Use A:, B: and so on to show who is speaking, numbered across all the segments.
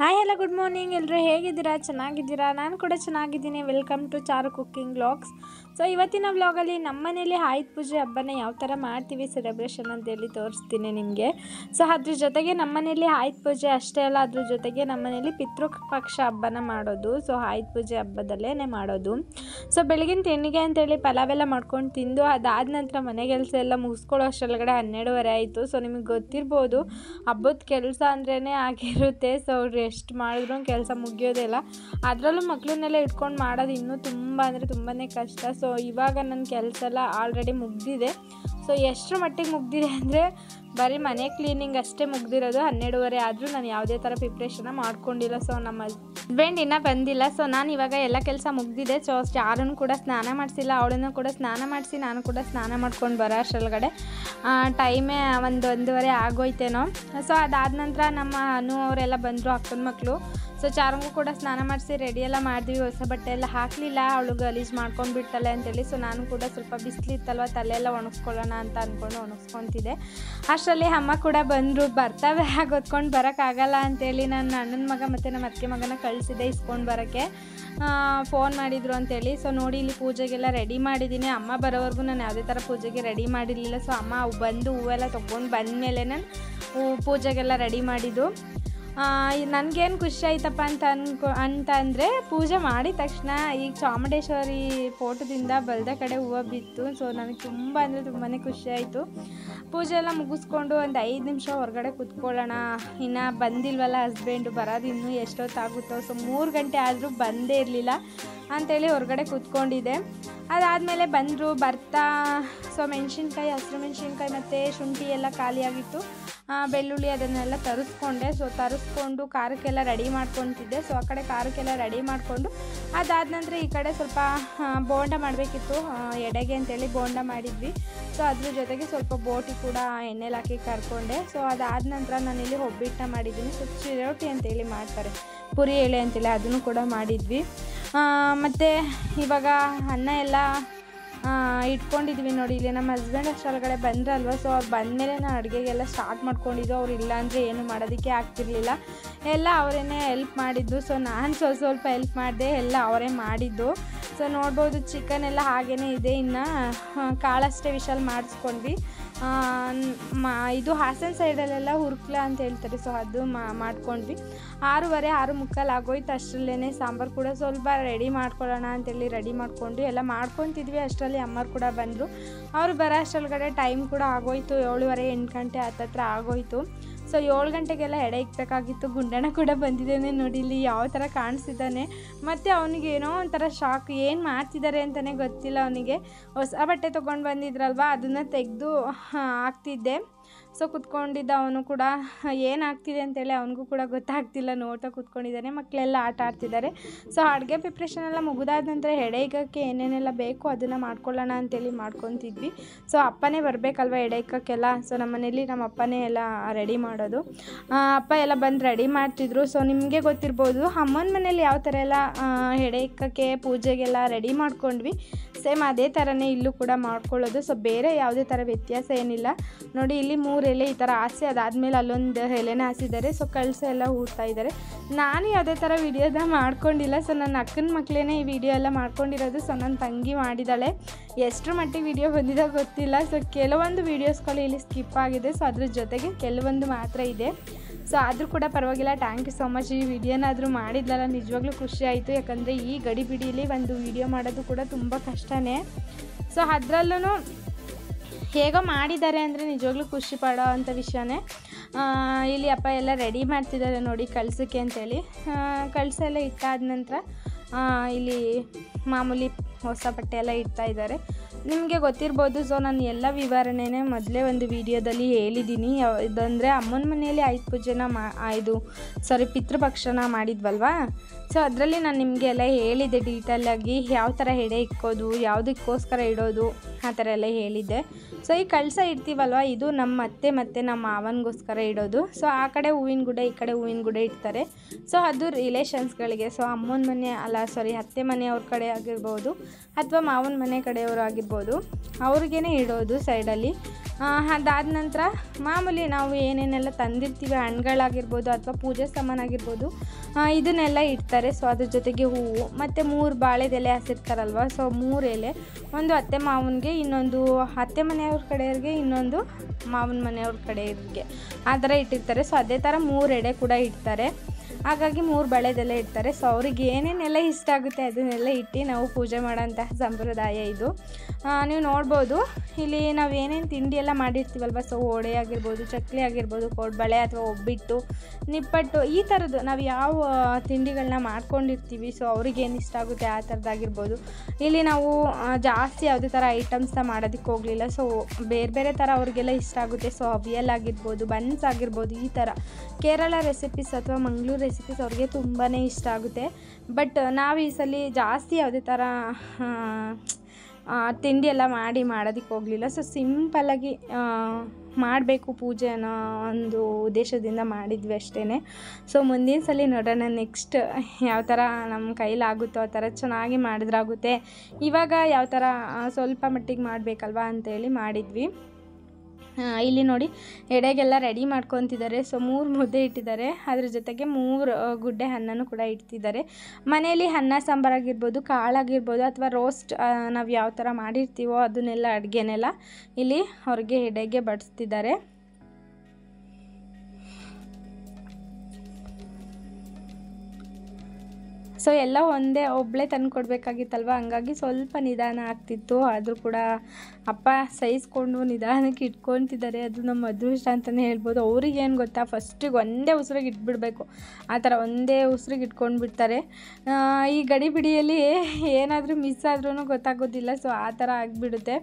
A: hi hello good morning ಎಲ್ಲರೂ ಹೇಗಿದ್ದೀರಾ ಚೆನ್ನಾಗಿದ್ದೀರಾ ನಾನು ಕೂಡ ಚೆನ್ನಾಗಿದ್ದೀನಿ welcome to Charu cooking vlogs so ಇವತ್ತಿನ ವ್ಲಾಗಲ್ಲಿ ನಮ್ಮ ಮನೇಲಿ ಆಯುಧ ಪೂಜೆ ಹಬ್ಬನ ಯಾವ ಥರ ಮಾಡ್ತೀವಿ ಸೆಲೆಬ್ರೇಷನ್ ಅಂತೇಳಿ ತೋರಿಸ್ತೀನಿ ನಿಮಗೆ ಸೊ ಅದ್ರ ಜೊತೆಗೆ ನಮ್ಮ ಮನೇಲಿ ಆಯುಧ ಪೂಜೆ ಅಷ್ಟೇ ಅಲ್ಲ ಅದ್ರ ಜೊತೆಗೆ ನಮ್ಮ ಮನೇಲಿ ಪಿತೃ ಪಕ್ಷ ಹಬ್ಬನ ಮಾಡೋದು ಸೊ ಆಯುಧ ಪೂಜೆ ಹಬ್ಬದಲ್ಲೇ ಮಾಡೋದು ಸೊ ಬೆಳಗಿನ ತಿಂಡಿಗೆ ಅಂತೇಳಿ ಪಲಾವೆಲ್ಲ ಮಾಡ್ಕೊಂಡು ತಿಂದು ಅದಾದ ನಂತರ ಮನೆ ಕೆಲಸ ಎಲ್ಲ ಮುಗಿಸ್ಕೊಳ್ಳೋ ಅಷ್ಟರೊಳಗಡೆ ಹನ್ನೆರಡುವರೆ ಆಯಿತು ಸೊ ನಿಮಗೆ ಗೊತ್ತಿರ್ಬೋದು ಹಬ್ಬದ ಕೆಲಸ ಅಂದ್ರೇ ಆಗಿರುತ್ತೆ ಸೊ ಅವ್ರು ಎಷ್ಟು ಮಾಡಿದ್ರು ಕೆಲಸ ಮುಗಿಯೋದಿಲ್ಲ ಅದರಲ್ಲೂ ಮಕ್ಕಳನ್ನೆಲ್ಲ ಇಟ್ಕೊಂಡು ಮಾಡೋದು ಇನ್ನೂ ತುಂಬ ಅಂದರೆ ತುಂಬಾ ಕಷ್ಟ ಸೊ ಇವಾಗ ನನ್ನ ಕೆಲಸ ಎಲ್ಲ ಆಲ್ರೆಡಿ ಮುಗ್ದಿದೆ ಸೊ ಎಷ್ಟರ ಮಟ್ಟಿಗೆ ಮುಗ್ದಿದೆ ಅಂದರೆ ಬರೀ ಮನೆ ಕ್ಲೀನಿಂಗ್ ಅಷ್ಟೇ ಮುಗ್ದಿರೋದು ಹನ್ನೆರಡುವರೆ ಆದರೂ ನಾನು ಯಾವುದೇ ಥರ ಪ್ರಿಪ್ರೇಷನ್ನ ಮಾಡ್ಕೊಂಡಿಲ್ಲ ಸೊ ನಮ್ಮ ಹಸ್ಬೆಂಡ್ ಇನ್ನೂ ಬಂದಿಲ್ಲ ಸೊ ನಾನು ಇವಾಗ ಎಲ್ಲ ಕೆಲಸ ಮುಗ್ದಿದೆ ಸೊ ಯಾರನ್ನು ಕೂಡ ಸ್ನಾನ ಮಾಡಿಸಿಲ್ಲ ಅವಳನ್ನು ಕೂಡ ಸ್ನಾನ ಮಾಡಿಸಿ ನಾನು ಕೂಡ ಸ್ನಾನ ಮಾಡ್ಕೊಂಡು ಬರೋ ಅಷ್ಟರೊಳಗಡೆ ಟೈಮೇ ಒಂದು ಒಂದೂವರೆ ಆಗೋಯ್ತೇನೋ ಸೊ ಅದಾದ ನಂತರ ನಮ್ಮ ಅನು ಅವರೆಲ್ಲ ಬಂದರು ಅಕ್ಕನ ಮಕ್ಕಳು ಸೊ ಚಾರಂಗೂ ಕೂಡ ಸ್ನಾನ ಮಾಡಿಸಿ ರೆಡಿ ಎಲ್ಲ ಮಾಡಿದ್ವಿ ಹೊಸ ಬಟ್ಟೆ ಎಲ್ಲ ಹಾಕಲಿಲ್ಲ ಅವಳು ಗಲೀಜು ಮಾಡ್ಕೊಂಡು ಬಿಡ್ತಾಳೆ ಅಂತೇಳಿ ಸೊ ನಾನು ಕೂಡ ಸ್ವಲ್ಪ ಬಿಸಿಲಿತ್ತಲ್ವ ತಲೆ ಎಲ್ಲ ಒಣಗಿಸ್ಕೊಳ್ಳೋಣ ಅಂತ ಅಂದ್ಕೊಂಡು ಒಣಗಿಸ್ಕೊತಿದ್ದೆ ಅಷ್ಟರಲ್ಲಿ ಅಮ್ಮ ಕೂಡ ಬಂದರು ಬರ್ತವೆ ಹಾಗೆ ಹೊತ್ಕೊಂಡು ಬರೋಕ್ಕಾಗಲ್ಲ ಅಂತೇಳಿ ನನ್ನ ಅಣ್ಣನ ಮಗ ಮತ್ತು ನಮ್ಮ ಅತ್ತೆ ಮಗನ ಕಳಿಸಿದೆ ಇಸ್ಕೊಂಡು ಬರೋಕ್ಕೆ ಫೋನ್ ಮಾಡಿದರು ಅಂತೇಳಿ ಸೊ ನೋಡಿ ಇಲ್ಲಿ ಪೂಜೆಗೆಲ್ಲ ರೆಡಿ ಮಾಡಿದ್ದೀನಿ ಅಮ್ಮ ಬರೋವರೆಗೂ ನಾನು ಯಾವುದೇ ಥರ ಪೂಜೆಗೆ ರೆಡಿ ಮಾಡಿರಲಿಲ್ಲ ಸೊ ಅಮ್ಮ ಅವು ಬಂದು ಹೂವೆಲ್ಲ ತೊಗೊಂಡು ಬಂದಮೇಲೆ ನಾನು ಪೂಜೆಗೆಲ್ಲ ರೆಡಿ ಮಾಡಿದ್ದು ನನಗೇನು ಖುಷಿ ಆಯ್ತಪ್ಪ ಅಂತ ಅನ್ಕೊ ಅಂತ ಅಂದರೆ ಪೂಜೆ ಮಾಡಿದ ತಕ್ಷಣ ಈಗ ಚಾಮುಂಡೇಶ್ವರಿ ಫೋಟೋದಿಂದ ಬಲ್ದ ಕಡೆ ಹೂವು ಬಿತ್ತು ಸೊ ನನಗೆ ತುಂಬ ಅಂದರೆ ತುಂಬಾ ಖುಷಿ ಆಯಿತು ಪೂಜೆ ಎಲ್ಲ ಮುಗಿಸ್ಕೊಂಡು ಒಂದು ಐದು ನಿಮಿಷ ಹೊರಗಡೆ ಕುತ್ಕೊಳ್ಳೋಣ ಇನ್ನು ಬಂದಿಲ್ವಲ್ಲ ಹಸ್ಬೆಂಡು ಬರೋದು ಇನ್ನೂ ಎಷ್ಟೊತ್ತಾಗುತ್ತೋ ಸೊ ಮೂರು ಗಂಟೆ ಆದರೂ ಬಂದೇ ಇರಲಿಲ್ಲ ಅಂಥೇಳಿ ಹೊರಗಡೆ ಕೂತ್ಕೊಂಡಿದ್ದೆ ಅದಾದಮೇಲೆ ಬಂದರು ಬರ್ತಾ ಸೊ ಮೆಣಸಿನ್ಕಾಯಿ ಹಸಿರು ಮೆಣಸಿನ್ಕಾಯಿ ಮತ್ತು ಶುಂಠಿ ಎಲ್ಲ ಖಾಲಿಯಾಗಿತ್ತು ಬೆಳ್ಳುಳ್ಳಿ ಅದನ್ನೆಲ್ಲ ತರಿಸ್ಕೊಂಡೆ ಸೊ ತರಿಸ್ಕೊಂಡು ಖಾರಕ್ಕೆಲ್ಲ ರೆಡಿ ಮಾಡ್ಕೊತಿದ್ದೆ ಸೊ ಆ ಕಡೆ ಖಾರಕ್ಕೆಲ್ಲ ರೆಡಿ ಮಾಡಿಕೊಂಡು ಅದಾದ ನಂತರ ಈ ಕಡೆ ಸ್ವಲ್ಪ ಬೋಂಡ ಮಾಡಬೇಕಿತ್ತು ಎಡೆಗೆ ಅಂತೇಳಿ ಬೋಂಡ ಮಾಡಿದ್ವಿ ಸೊ ಅದ್ರ ಜೊತೆಗೆ ಸ್ವಲ್ಪ ಬೋಟಿ ಕೂಡ ಎಣ್ಣೆಲಿ ಹಾಕಿ ಕರ್ಕೊಂಡೆ ಸೊ ಅದಾದ ನಂತರ ನಾನಿಲ್ಲಿ ಒಬ್ಬಿಟ್ಟನ್ನ ಮಾಡಿದ್ದೀನಿ ಸೊ ಚಿರೋಟಿ ಅಂತೇಳಿ ಮಾಡ್ತಾರೆ ಪುರಿ ಎಳೆ ಅಂತೇಳಿ ಅದನ್ನು ಕೂಡ ಮಾಡಿದ್ವಿ ಮತ್ತು ಇವಾಗ ಅನ್ನ ಎಲ್ಲ ಇಟ್ಕೊಂಡಿದ್ವಿ ನೋಡಿ ಇಲ್ಲಿ ನಮ್ಮ ಹಸ್ಬೆಂಡ್ ಅಷ್ಟರೊಳಗಡೆ ಬಂದ್ರಲ್ವ ಸೊ ಅವ್ರು ಬಂದಮೇಲೆ ನಾನು ಅಡುಗೆಗೆಲ್ಲ ಸ್ಟಾರ್ಟ್ ಮಾಡ್ಕೊಂಡಿದ್ದು ಅವ್ರು ಇಲ್ಲ ಅಂದರೆ ಏನು ಮಾಡೋದಕ್ಕೆ ಆಗ್ತಿರ್ಲಿಲ್ಲ ಎಲ್ಲ ಅವರೇನೆ ಹೆಲ್ಪ್ ಮಾಡಿದ್ದು ಸೊ ನಾನು ಸ್ವಲ್ಪ ಸ್ವಲ್ಪ ಹೆಲ್ಪ್ ಮಾಡಿದೆ ಎಲ್ಲ ಅವರೇ ಮಾಡಿದ್ದು ಸೊ ನೋಡ್ಬೋದು ಚಿಕನ್ ಎಲ್ಲ ಹಾಗೇ ಇದೆ ಇನ್ನು ಕಾಳಷ್ಟೇ ವಿಶಾಲ್ ಮಾಡಿಸ್ಕೊಂಡ್ವಿ ಮಾ ಇದು ಹಾಸನ ಸೈಡಲ್ಲೆಲ್ಲ ಹುರ್ಕ್ಲ ಅಂತ ಹೇಳ್ತಾರೆ ಸೊ ಅದು ಮಾಡ್ಕೊಂಡ್ವಿ ಆರೂವರೆ ಆರು ಮುಕ್ಕಾಲು ಆಗೋಯ್ತು ಅಷ್ಟರಲ್ಲೇ ಸಾಂಬಾರು ಕೂಡ ಸ್ವಲ್ಪ ರೆಡಿ ಮಾಡ್ಕೊಳ್ಳೋಣ ಅಂತೇಳಿ ರೆಡಿ ಮಾಡ್ಕೊಂಡು ಎಲ್ಲ ಮಾಡ್ಕೊತಿದ್ವಿ ಅಷ್ಟರಲ್ಲಿ ಅಮ್ಮರು ಕೂಡ ಬಂದರು ಅವರು ಬರೋ ಅಷ್ಟರೊಳಗಡೆ ಟೈಮ್ ಕೂಡ ಆಗೋಯ್ತು ಏಳುವರೆ ಎಂಟು ಗಂಟೆ ಹತ್ತತ್ರ ಆಗೋಯ್ತು ಸೊ ಏಳು ಗಂಟೆಗೆಲ್ಲ ಎಡೆ ಇಕ್ಬೇಕಾಗಿತ್ತು ಗುಂಡಣ್ಣ ಕೂಡ ಬಂದಿದ್ದಾನೆ ನೋಡಿ ಇಲ್ಲಿ ಯಾವ ಥರ ಕಾಣಿಸ್ತಿದ್ದಾನೆ ಮತ್ತು ಅವನಿಗೆ ಏನೋ ಒಂಥರ ಶಾಕ್ ಏನು ಮಾಡ್ತಿದ್ದಾರೆ ಅಂತಲೇ ಗೊತ್ತಿಲ್ಲ ಅವನಿಗೆ ಹೊಸ ಬಟ್ಟೆ ತೊಗೊಂಡು ಬಂದಿದ್ರಲ್ವ ಅದನ್ನು ತೆಗೆದು ಹಾಕ್ತಿದ್ದೆ ಸೊ ಕುತ್ಕೊಂಡಿದ್ದ ಅವನು ಕೂಡ ಏನಾಗ್ತಿದೆ ಅಂತೇಳಿ ಅವನಿಗೂ ಕೂಡ ಗೊತ್ತಾಗ್ತಿಲ್ಲ ನೋಡ್ತಾ ಕುತ್ಕೊಂಡಿದ್ದಾನೆ ಮಕ್ಕಳೆಲ್ಲ ಆಟ ಆಡ್ತಿದ್ದಾರೆ ಸೊ ಅಡುಗೆ ಪ್ರಿಪ್ರೇಷನ್ ಎಲ್ಲ ಮುಗಿದಾದ ನಂತರ ಎಡೆಗಕ್ಕೆ ಏನೇನೆಲ್ಲ ಬೇಕು ಅದನ್ನು ಮಾಡ್ಕೊಳ್ಳೋಣ ಅಂತೇಳಿ ಮಾಡ್ಕೊತಿದ್ವಿ ಸೊ ಅಪ್ಪನೇ ಬರಬೇಕಲ್ವ ಎಡೆಕ್ಕಕ್ಕೆಲ್ಲ ಸೊ ನಮ್ಮ ಮನೇಲಿ ನಮ್ಮ ಅಪ್ಪನೇ ಎಲ್ಲ ರೆಡಿ ಮಾಡೋದು ಅಪ್ಪ ಎಲ್ಲ ಬಂದು ರೆಡಿ ಮಾಡ್ತಿದ್ರು ಸೊ ನಿಮಗೆ ಗೊತ್ತಿರ್ಬೋದು ಅಮ್ಮನ ಮನೇಲಿ ಯಾವ ಥರ ಎಲ್ಲ ಎಡೆ ಇಕ್ಕಕ್ಕೆ ಪೂಜೆಗೆಲ್ಲ ರೆಡಿ ಮಾಡ್ಕೊಂಡ್ವಿ ಸೇಮ್ ಅದೇ ಥರನೇ ಇಲ್ಲೂ ಕೂಡ ಮಾಡ್ಕೊಳ್ಳೋದು ಸೊ ಬೇರೆ ಯಾವುದೇ ಥರ ವ್ಯತ್ಯಾಸ ಏನಿಲ್ಲ ನೋಡಿ ಇಲ್ಲಿ ಮೂರು ಎಲೆ ಈ ಥರ ಹಾಸಿ ಅದಾದಮೇಲೆ ಅಲ್ಲೊಂದು ಎಲೆನ ಹಾಸಿದ್ದಾರೆ ಸೊ ಕಳಸ ಎಲ್ಲ ಊಡ್ತಾ ಇದ್ದಾರೆ ನಾನು ಯಾವುದೇ ಥರ ವಿಡಿಯೋದ ಮಾಡ್ಕೊಂಡಿಲ್ಲ ಸೊ ನನ್ನ ಅಕ್ಕನ ಮಕ್ಕಳೇ ಈ ವಿಡಿಯೋ ಎಲ್ಲ ಮಾಡ್ಕೊಂಡಿರೋದು ಸೊ ನನ್ನ ತಂಗಿ ಮಾಡಿದ್ದಾಳೆ ಎಷ್ಟರ ಮಟ್ಟಿಗೆ ವಿಡಿಯೋ ಬಂದಿದೋ ಗೊತ್ತಿಲ್ಲ ಸೊ ಕೆಲವೊಂದು ವೀಡಿಯೋಸ್ಗಳು ಇಲ್ಲಿ ಸ್ಕಿಪ್ ಆಗಿದೆ ಸೊ ಅದ್ರ ಜೊತೆಗೆ ಕೆಲವೊಂದು ಮಾತ್ರ ಇದೆ ಸೊ ಆದರೂ ಕೂಡ ಪರವಾಗಿಲ್ಲ ಥ್ಯಾಂಕ್ ಯು ಸೊ ಮಚ್ ಈ ವಿಡಿಯೋನಾದರೂ ಮಾಡಿದ್ಲಲ್ಲ ನಿಜವಾಗ್ಲೂ ಖುಷಿ ಆಯಿತು ಯಾಕಂದರೆ ಈ ಗಡಿ ಬಿಡಿಲಿ ಒಂದು ವಿಡಿಯೋ ಮಾಡೋದು ಕೂಡ ತುಂಬ ಕಷ್ಟನೇ ಸೊ ಅದರಲ್ಲೂ ಹೇಗೋ ಮಾಡಿದ್ದಾರೆ ಅಂದರೆ ನಿಜವಾಗ್ಲೂ ಖುಷಿ ಪಡೋ ಅಂಥ ವಿಷಯನೇ ಇಲ್ಲಿ ಅಪ್ಪ ಎಲ್ಲ ರೆಡಿ ಮಾಡ್ತಿದ್ದಾರೆ ನೋಡಿ ಕಳ್ಸೋಕ್ಕೆ ಅಂತೇಳಿ ಕಳ್ಸ ಎಲ್ಲ ಇಟ್ಟಾದ ನಂತರ ಇಲ್ಲಿ ಮಾಮೂಲಿ ಹೊಸ ಬಟ್ಟೆ ಎಲ್ಲ ಇಡ್ತಾ ಇದ್ದಾರೆ ನಿಮಗೆ ಗೊತ್ತಿರ್ಬೋದು ಸೊ ನಾನು ಎಲ್ಲ ವಿವರಣೆನೇ ಮೊದಲೇ ಒಂದು ವಿಡಿಯೋದಲ್ಲಿ ಹೇಳಿದ್ದೀನಿ ಇದಂದರೆ ಅಮ್ಮನ ಮನೆಯಲ್ಲಿ ಆಯುಧ ಪೂಜೆನ ಮಾ ಇದು ಸಾರಿ ಪಿತೃಪಕ್ಷನ ಮಾಡಿದ್ವಲ್ವಾ ಸೊ ಅದರಲ್ಲಿ ನಾನು ನಿಮಗೆ ಎಲ್ಲ ಹೇಳಿದ್ದೆ ಡೀಟೇಲಾಗಿ ಯಾವ ಥರ ಎಡೆ ಇಕ್ಕೋದು ಯಾವುದಕ್ಕೋಸ್ಕರ ಇಡೋದು ಆ ಥರ ಎಲ್ಲ ಹೇಳಿದ್ದೆ ಸೊ ಈ ಕಳಸ ಇಡ್ತೀವಲ್ವ ಇದು ನಮ್ಮ ಅತ್ತೆ ಮತ್ತು ನಮ್ಮ ಮಾವನಿಗೋಸ್ಕರ ಇಡೋದು ಸೊ ಆ ಕಡೆ ಹೂವಿನ ಗುಡ ಈ ಕಡೆ ಹೂವಿನ ಗುಡ ಇಡ್ತಾರೆ ಸೊ ಅದು ರಿಲೇಷನ್ಸ್ಗಳಿಗೆ ಸೊ ಅಮ್ಮನ ಮನೆ ಅಲ್ಲ ಸಾರಿ ಅತ್ತೆ ಮನೆಯವ್ರ ಕಡೆ ಆಗಿರ್ಬೋದು ಅಥವಾ ಮಾವನ ಮನೆ ಕಡೆಯವರು ಆಗಿರ್ಬೋದು ಆಗಿರ್ಬೋದು ಅವ್ರಿಗೇ ಇಡೋದು ಸೈಡಲ್ಲಿ ಅದಾದ ನಂತರ ಮಾಮೂಲಿ ನಾವು ಏನೇನೆಲ್ಲ ತಂದಿರ್ತೀವಿ ಹಣ್ಗಳಾಗಿರ್ಬೋದು ಅಥವಾ ಪೂಜೆ ಸಾಮಾನಾಗಿರ್ಬೋದು ಆ, ಇದನ್ನೆಲ್ಲ ಇಡ್ತಾರೆ ಸೊ ಅದ್ರ ಜೊತೆಗೆ ಹೂವು ಮತ್ತು ಮೂರು ಬಾಳೆದೆಲೆ ಹಸಿರ್ತಾರಲ್ವ ಸೊ ಮೂರು ಎಲೆ ಒಂದು ಅತ್ತೆ ಮಾವನಿಗೆ ಇನ್ನೊಂದು ಅತ್ತೆ ಮನೆಯವ್ರ ಕಡೆಯವ್ರಿಗೆ ಇನ್ನೊಂದು ಮಾವನ ಮನೆಯವ್ರ ಕಡೆಯವ್ರಿಗೆ ಆ ಥರ ಇಟ್ಟಿರ್ತಾರೆ ಸೊ ಅದೇ ಥರ ಮೂರು ಎಡೆ ಕೂಡ ಇಡ್ತಾರೆ ಹಾಗಾಗಿ ಮೂರು ಬಳೆದೆಲ್ಲ ಇಡ್ತಾರೆ ಸೊ ಅವ್ರಿಗೆ ಏನೇನೆಲ್ಲ ಇಷ್ಟ ಆಗುತ್ತೆ ಅದನ್ನೆಲ್ಲ ಇಟ್ಟು ನಾವು ಪೂಜೆ ಮಾಡೋಂತಹ ಸಂಪ್ರದಾಯ ಇದು ಆ, ನೀವು ನೋಡ್ಬೋದು ಇಲ್ಲಿ ನಾವು ಏನೇನು ತಿಂಡಿ ಎಲ್ಲ ಮಾಡಿರ್ತೀವಲ್ವ ಸೊ ಹೋಡೆ ಆಗಿರ್ಬೋದು ಚಕ್ಲಿ ಆಗಿರ್ಬೋದು ಕೋಡ್ಬಳೆ ಅಥವಾ ಒಬ್ಬಿಟ್ಟು ನಿಪ್ಪಟ್ಟು ಈ ಥರದ್ದು ನಾವು ಯಾವ ತಿಂಡಿಗಳನ್ನ ಮಾಡ್ಕೊಂಡಿರ್ತೀವಿ ಸೊ ಅವ್ರಿಗೆ ಏನು ಇಷ್ಟ ಆಗುತ್ತೆ ಆ ಥರದ್ದಾಗಿರ್ಬೋದು ಇಲ್ಲಿ ನಾವು ಆ, ಜಾಸ್ತಿ ಯಾವುದೇ ಥರ ಐಟಮ್ಸ್ನ ಮಾಡೋದಕ್ಕೆ ಹೋಗಲಿಲ್ಲ ಸೊ ಬೇರೆ ಬೇರೆ ಥರ ಅವ್ರಿಗೆಲ್ಲ ಇಷ್ಟ ಆಗುತ್ತೆ ಸೊ ಅವಿಯಲ್ ಆಗಿರ್ಬೋದು ಬನ್ಸ್ ಆಗಿರ್ಬೋದು ಈ ಥರ ಕೇರಳ ರೆಸಿಪೀಸ್ ಅಥವಾ ಮಂಗಳೂರು ರೆಸಿಪೀಸ್ ಅವ್ರಿಗೆ ತುಂಬಾ ಇಷ್ಟ ಆಗುತ್ತೆ ಬಟ್ ನಾವು ಈ ಸಲ ಜಾಸ್ತಿ ಯಾವುದೇ ಥರ ಆ, ಆ, ತಿಂಡಿ ಎಲ್ಲ ಮಾಡಿ ಮಾಡೋದಕ್ಕೆ ಹೋಗಲಿಲ್ಲ ಸೊ ಸಿಂಪಲ್ಲಾಗಿ ಮಾಡಬೇಕು ಪೂಜೆ ಅನ್ನೋ ಒಂದು ಉದ್ದೇಶದಿಂದ ಮಾಡಿದ್ವಿ ಅಷ್ಟೇ ಸೊ ಮುಂದಿನ ಸಲ ನೋಡೋಣ ನೆಕ್ಸ್ಟ್ ಯಾವ ಥರ ನಮ್ಮ ಕೈಲಾಗುತ್ತೋ ಆ ಥರ ಚೆನ್ನಾಗಿ ಮಾಡಿದ್ರಾಗುತ್ತೆ ಇವಾಗ ಯಾವ ಥರ ಆ, ಸ್ವಲ್ಪ ಮಟ್ಟಿಗೆ ಮಾಡಬೇಕಲ್ವಾ ಅಂತೇಳಿ ಮಾಡಿದ್ವಿ ಆ, ಇಲ್ಲಿ ನೋಡಿ ಎಡೆಗೆಲ್ಲ ರೆಡಿ ಮಾಡ್ಕೊತಿದ್ದಾರೆ ಸೊ ಮೂರು ಮುದ್ದೆ ಇಟ್ಟಿದ್ದಾರೆ ಅದ್ರ ಜೊತೆಗೆ ಮೂರು ಆ, ಗುಡ್ಡೆ ಅನ್ನನೂ ಕೂಡ ಇಡ್ತಿದ್ದಾರೆ ಮನೆಯಲ್ಲಿ ಅನ್ನ ಸಾಂಬಾರಾಗಿರ್ಬೋದು ಕಾಳಾಗಿರ್ಬೋದು ಅಥವಾ ರೋಸ್ಟ್ ನಾವು ಯಾವ ಥರ ಮಾಡಿರ್ತೀವೋ ಅದನ್ನೆಲ್ಲ ಅಡುಗೆನೆಲ್ಲ ಇಲ್ಲಿ ಅವ್ರಿಗೆ ಎಡೆಗೆ ಬಡಿಸ್ತಿದ್ದಾರೆ ಸೊ ಎಲ್ಲ ಒಂದೇ ಒಬ್ಬಳೇ ತಂದು ಕೊಡಬೇಕಾಗಿತ್ತಲ್ವ ಹಂಗಾಗಿ ಸ್ವಲ್ಪ ನಿಧಾನ ಆಗ್ತಿತ್ತು ಆದರೂ ಕೂಡ ಅಪ್ಪ ಸಹಿಸ್ಕೊಂಡು ನಿಧಾನಕ್ಕೆ ಇಟ್ಕೊತಿದ್ದಾರೆ ಅದು ನಮ್ಮ ಅದೃಷ್ಟ ಅಂತಲೇ ಹೇಳ್ಬೋದು ಅವ್ರಿಗೆ ಏನು ಗೊತ್ತಾ ಫಸ್ಟಿಗೆ ಒಂದೇ ಉಸಿರಿಗೆ ಇಟ್ಬಿಡಬೇಕು ಆ ಥರ ಒಂದೇ ಉಸಿರಿಗೆ ಇಟ್ಕೊಂಡು ಬಿಡ್ತಾರೆ ಆ, ಈ ಗಡಿಬಿಡಿಯಲ್ಲಿ ಏನಾದರೂ ಮಿಸ್ ಆದ್ರೂ ಗೊತ್ತಾಗೋದಿಲ್ಲ ಸೊ ಆ ಥರ ಆಗಿಬಿಡುತ್ತೆ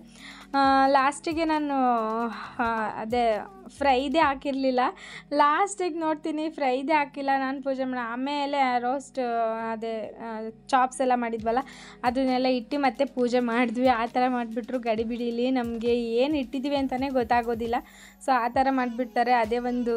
A: ಲಾಸ್ಟಿಗೆ ನಾನು ಆ, ಅದೇ ಫ್ರೈದೇ ಹಾಕಿರಲಿಲ್ಲ ಲಾಸ್ಟಿಗೆ ನೋಡ್ತೀನಿ ಫ್ರೈದೇ ಹಾಕಿಲ್ಲ ನಾನು ಪೂಜೆ ಮಾಡಿ ಆಮೇಲೆ ರೋಸ್ಟ್ ಅದೇ ಚಾಪ್ಸ್ ಎಲ್ಲ ಮಾಡಿದ್ವಲ್ಲ ಅದನ್ನೆಲ್ಲ ಇಟ್ಟು ಮತ್ತೆ ಪೂಜೆ ಮಾಡಿದ್ವಿ ಆ ಥರ ಮಾಡಿಬಿಟ್ರು ಗಡಿಬಿಡಿಲಿ ನಮಗೆ ಏನು ಇಟ್ಟಿದ್ದೀವಿ ಅಂತಲೇ ಗೊತ್ತಾಗೋದಿಲ್ಲ ಸೊ ಆ ಥರ ಮಾಡಿಬಿಡ್ತಾರೆ ಅದೇ ಒಂದು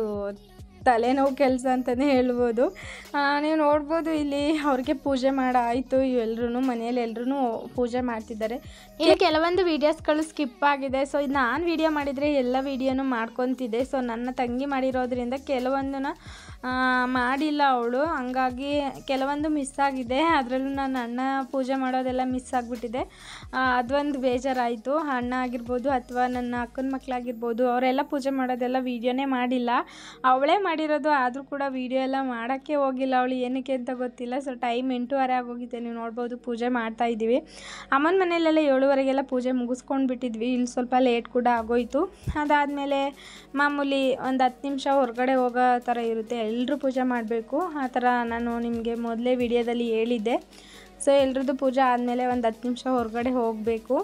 A: ತಲೆನೋವು ಕೆಲಸ ಅಂತಲೇ ಹೇಳ್ಬೋದು ಆ, ನೀವು ನೋಡ್ಬೋದು ಇಲ್ಲಿ ಅವ್ರಿಗೆ ಪೂಜೆ ಮಾಡಾಯಿತು ಎಲ್ಲರೂ ಮನೇಲಿ ಎಲ್ಲರೂ ಪೂಜೆ ಮಾಡ್ತಿದ್ದಾರೆ ಇಲ್ಲಿ ಕೆಲವೊಂದು ವೀಡಿಯೋಸ್ಗಳು ಸ್ಕಿಪ್ ಆಗಿದೆ ಸೊ ಇದು ನಾನು ವೀಡಿಯೋ ಮಾಡಿದರೆ ಎಲ್ಲ ವೀಡಿಯೋನು ಮಾಡ್ಕೊತಿದ್ದೆ ಸೊ ನನ್ನ ತಂಗಿ ಮಾಡಿರೋದ್ರಿಂದ ಕೆಲವೊಂದನ್ನ ಆ, ಮಾಡಿಲ್ಲ ಅವಳು ಹಂಗಾಗಿ ಕೆಲವೊಂದು ಮಿಸ್ ಆಗಿದೆ ಅದರಲ್ಲೂ ನನ್ನ ಅಣ್ಣ ಪೂಜೆ ಮಾಡೋದೆಲ್ಲ ಮಿಸ್ ಆಗಿಬಿಟ್ಟಿದೆ ಅದೊಂದು ಬೇಜಾರಾಯಿತು ಅಣ್ಣ ಆಗಿರ್ಬೋದು ಅಥವಾ ನನ್ನ ಅಕ್ಕನ ಮಕ್ಕಳಾಗಿರ್ಬೋದು ಅವರೆಲ್ಲ ಪೂಜೆ ಮಾಡೋದೆಲ್ಲ ವೀಡಿಯೋನೇ ಮಾಡಿಲ್ಲ ಅವಳೇ ಮಾಡಿರೋದು ಆದರೂ ಕೂಡ ವೀಡಿಯೋ ಎಲ್ಲ ಮಾಡೋಕ್ಕೆ ಹೋಗಿಲ್ಲ ಅವಳು ಏನಕ್ಕೆ ಅಂತ ಗೊತ್ತಿಲ್ಲ ಸೊ ಟೈಮ್ ಎಂಟೂವರೆ ಆಗೋಗಿದೆ ನೀವು ನೋಡ್ಬೋದು ಪೂಜೆ ಮಾಡ್ತಾ ಇದ್ದೀವಿ ಅಮ್ಮನ ಮನೆಯಲ್ಲೆಲ್ಲ ಏಳುವರೆಗೆಲ್ಲ ಪೂಜೆ ಮುಗಿಸ್ಕೊಂಡು ಬಿಟ್ಟಿದ್ವಿ ಇಲ್ಲಿ ಸ್ವಲ್ಪ ಲೇಟ್ ಕೂಡ ಆಗೋಯ್ತು ಅದಾದಮೇಲೆ ಮಾಮೂಲಿ ಒಂದು ಹತ್ತು ನಿಮಿಷ ಹೊರಗಡೆ ಹೋಗೋ ಥರ ಇರುತ್ತೆ ಎಲ್ಲರೂ ಪೂಜೆ ಮಾಡಬೇಕು ಆ ಥರ ನಾನು ನಿಮಗೆ ಮೊದಲೇ ವಿಡಿಯೋದಲ್ಲಿ ಹೇಳಿದ್ದೆ ಸೊ ಎಲ್ರದ್ದು ಪೂಜೆ ಆದಮೇಲೆ ಒಂದು ಹತ್ತು ನಿಮಿಷ ಹೊರಗಡೆ ಹೋಗಬೇಕು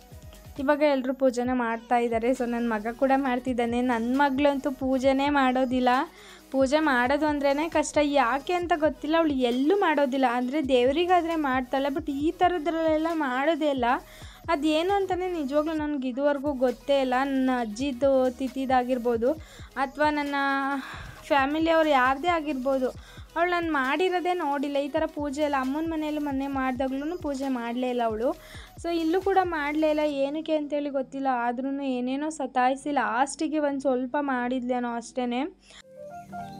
A: ಇವಾಗ ಎಲ್ಲರೂ ಪೂಜೆನ ಮಾಡ್ತಾ ಇದ್ದಾರೆ ಸೊ ನನ್ನ ಮಗ ಕೂಡ ಮಾಡ್ತಿದ್ದಾನೆ ನನ್ನ ಮಗಳಂತೂ ಪೂಜೆನೇ ಮಾಡೋದಿಲ್ಲ ಪೂಜೆ ಮಾಡೋದು ಅಂದ್ರೇ ಕಷ್ಟ ಯಾಕೆ ಅಂತ ಗೊತ್ತಿಲ್ಲ ಅವಳು ಎಲ್ಲೂ ಮಾಡೋದಿಲ್ಲ ಅಂದರೆ ದೇವರಿಗಾದರೆ ಮಾಡ್ತಾಳೆ ಬಟ್ ಈ ಥರದ್ರಲ್ಲೆಲ್ಲ ಮಾಡೋದೇ ಇಲ್ಲ ಅದೇನು ಅಂತಲೇ ನಿಜವಾಗ್ಲೂ ನನಗೆ ಇದುವರೆಗೂ ಗೊತ್ತೇ ಇಲ್ಲ ನನ್ನ ಅಜ್ಜಿದು ತಿಥಿದಾಗಿರ್ಬೋದು ಅಥವಾ ನನ್ನ ಫ್ಯಾಮಿಲಿಯವ್ರು ಯಾರದೇ ಆಗಿರ್ಬೋದು ಅವಳು ನಾನು ಮಾಡಿರೋದೇ ನೋಡಿಲ್ಲ ಈ ಥರ ಪೂಜೆ ಎಲ್ಲ ಅಮ್ಮನ ಮನೆಯಲ್ಲೂ ಮೊನ್ನೆ ಮಾಡಿದಾಗ್ಲೂ ಪೂಜೆ ಮಾಡಲೇ ಇಲ್ಲ ಅವಳು ಸೊ ಇಲ್ಲೂ ಕೂಡ ಮಾಡಲೇ ಇಲ್ಲ ಏನಕ್ಕೆ ಅಂತೇಳಿ ಗೊತ್ತಿಲ್ಲ ಆದ್ರೂ ಏನೇನೋ ಸತಾಯಿಸಿ ಲಾಸ್ಟಿಗೆ ಒಂದು ಸ್ವಲ್ಪ ಮಾಡಿದ್ಲೇನೋ ಅಷ್ಟೇ